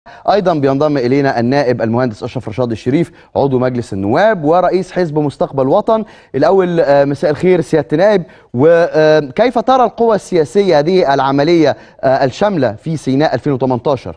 ايضا بينضم الينا النائب المهندس اشرف رشاد الشريف عضو مجلس النواب ورئيس حزب مستقبل وطن الاول آه، مساء الخير سياده النائب وكيف ترى القوى السياسيه هذه العمليه آه، الشامله في سيناء 2018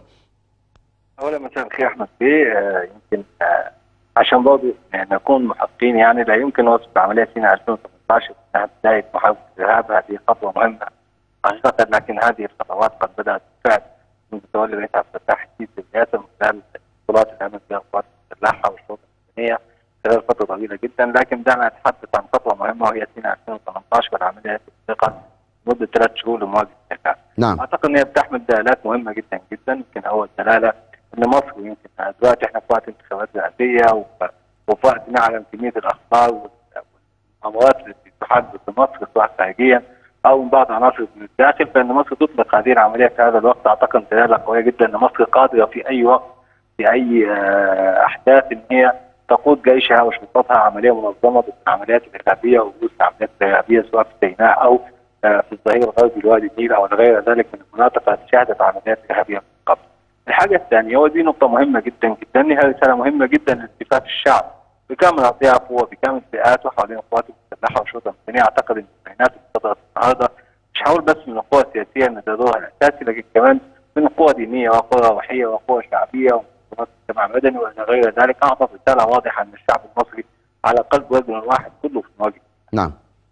اولا مساء الخير احمد بيه آه، يمكن آه، عشان برضه نكون محقين يعني لا يمكن وصف عمليه سيناء 2018 انها بدايه محاربه الارهاب هذه خطوه مهمه حقيقه لكن هذه الخطوات قد بدات بالفعل منذ تولي الرئيس عبد الفتاح السيسي الرئاسه من خلال بطولات الامن في القوات المسلحه والشرطه المدنيه خلال فتره طويله جدا لكن دعنا نتحدث عن خطوه مهمه وهي سيناء 2018 والعمليه التي تطبقت مده ثلاث شهور لمواجهه الارهاب. نعم اعتقد ان هي بتحمل دلالات مهمه جدا جدا يمكن اول دلاله ان مصر يمكن دلوقتي احنا في وقت انتخابات رئاسيه و- وفي وقت نعلم كميه الاخطار وال- والامراض التي تحدث في مصر سواء خارجيا او من بعض عناصر من الداخل فان مصر تطلق هذه العمليه في هذا الوقت اعتقد دلاله قويه جدا ان مصر قادره في اي وقت في اي آه، احداث ان هي تقود جيشها وشرطتها عمليه منظمه ضد العمليات الارهابيه ووجود العمليات الارهابيه سواء في سيناء او آه، في الظهير الغربي لوادي النيل او غير ذلك من المناطق التي شهدت عمليات ارهابيه من قبل. الحاجه الثانيه ودي نقطه مهمه جدا جدا هي رساله مهمه جدا لالتفاف الشعب بكامل اطيافه وبكامل فئاته حوالين القوات المسلحه والشرطه المدنيه اعتقد ان البيانات اللي صدرت النهارده مش هقول بس من القوى السياسيه ان ده دورها الاساسي لكن كمان من قوى دينيه وقوى روحيه وقوى شعبيه ومنظمات المجتمع المدني والى غير ذلك اعطت رساله واضحه ان الشعب المصري على قلب رجل واحد كله في مواجهه نعم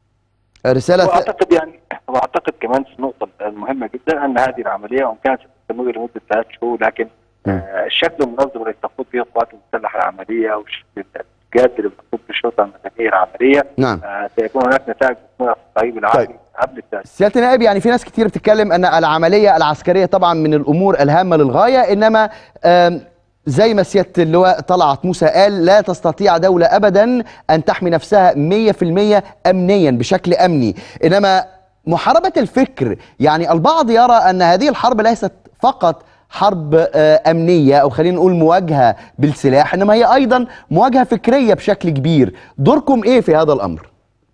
رساله واعتقد يعني واعتقد كمان في النقطه المهمه جدا ان هذه العمليه وان كانت ستستمر لمده ثلاث شهور لكن مم. آه الشكل المنظم اللي تقود فيه القوات المسلحه العمليه والشكل الجاد اللي بتقود فيه الشرطه المدنيه العمليه نعم آه سيكون هناك نتائج مثمره في القريب العاجل قبل التأسيس سياده النائب يعني في ناس كتير بتتكلم ان العمليه العسكريه طبعا من الامور الهامه للغايه انما آم، زي ما سياده اللواء طلعت موسى قال لا تستطيع دوله ابدا ان تحمي نفسها 100% امنيا بشكل امني انما محاربه الفكر يعني البعض يرى ان هذه الحرب ليست فقط حرب آه، امنيه او خلينا نقول مواجهه بالسلاح انما هي ايضا مواجهه فكريه بشكل كبير دوركم ايه في هذا الامر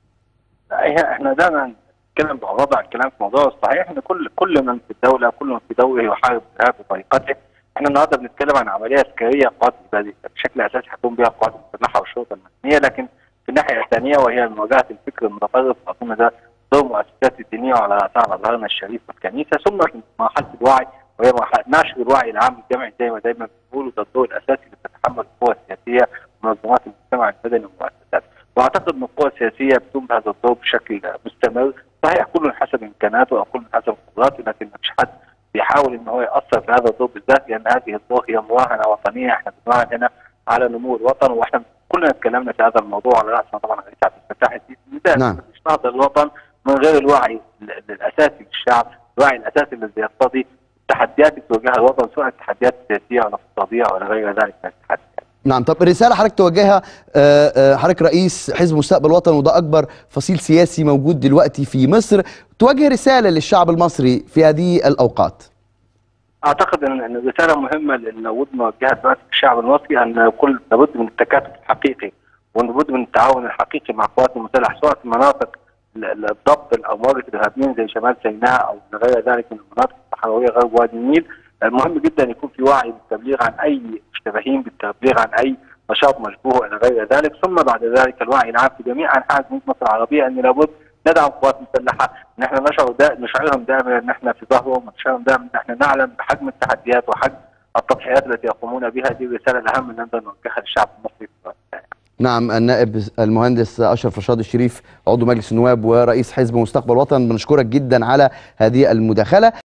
هي احنا دائما نتكلم بوضع الكلام في موضوع الصحيح ان كل كل من في الدوله كل من في دوله يحارب الارهاب بطريقته احنا النهارده بنتكلم عن عمليه عسكريه قوات البلد بشكل اساسي هتقوم بها القوات المسلحه والشرطه المدنيه لكن في الناحيه الثانيه وهي مواجهه الفكر المتطرف اظن ده دور المؤسسات الدينيه وعلى راسها ازهرنا الشريف والكنيسه ثم في مرحله الوعي وهي مرحله نشر الوعي العام الجمعي زي ما دايما بنقول ده الدور الاساسي اللي بتتحمل القوى السياسيه ومنظمات المجتمع المدني والمؤسسات واعتقد ان القوى السياسيه بتقوم بهذا الدور بشكل مستمر صحيح كل حسب امكاناته او كل حسب قدراته لكن مفيش حد بيحاول ان هو ياثر في هذا الدور بالذات لان هذه الدور هي مراهنه وطنيه احنا بنراهن هنا على نمو الوطن واحنا كلنا اتكلمنا في هذا الموضوع على راسنا طبعا الرئيس عبد الفتاح السيسي ده نعم. مفيش نهضه للوطن من غير الوعي ال- الاساسي للشعب الوعي الاساسي الذي يقتضي التحديات اللي تواجهها الوطن سواء التحديات السياسيه او الاقتصاديه او غير ذلك من التحديات نعم طب رسالة حضرتك توجهها آه، آه، حضرتك رئيس حزب مستقبل وطن وده أكبر فصيل سياسي موجود دلوقتي في مصر توجه رسالة للشعب المصري في هذه الأوقات اعتقد ان ان الرساله مهمه لان لابد نوجهها دلوقتي للشعب المصري ان كل لابد من التكاتف الحقيقي ولابد من التعاون الحقيقي مع القوات المسلحه سواء في مناطق ال- ال- الضبط او مواجهه الارهابيين زي شمال سيناء او غير ذلك من المناطق الصحراويه غرب وادي النيل المهم جدا يكون في وعي بالتبليغ عن اي مشتبهين بالتبليغ عن اي نشاط مشبوه الى غير ذلك ثم بعد ذلك الوعي العام في جميع انحاء جمهوريه مصر العربيه ان لابد ندعم القوات المسلحه ان احنا نشعر دا نشعرهم دائما ان احنا في ظهرهم ونشعرهم دائما ان احنا نعلم بحجم التحديات وحجم التضحيات التي يقومون بها دي الرساله الاهم اللي نقدر نوجهها للشعب المصري في الوقت الحالي. نعم النائب المهندس أشرف رشاد الشريف عضو مجلس النواب ورئيس حزب مستقبل وطن بنشكرك جدا على هذه المداخلة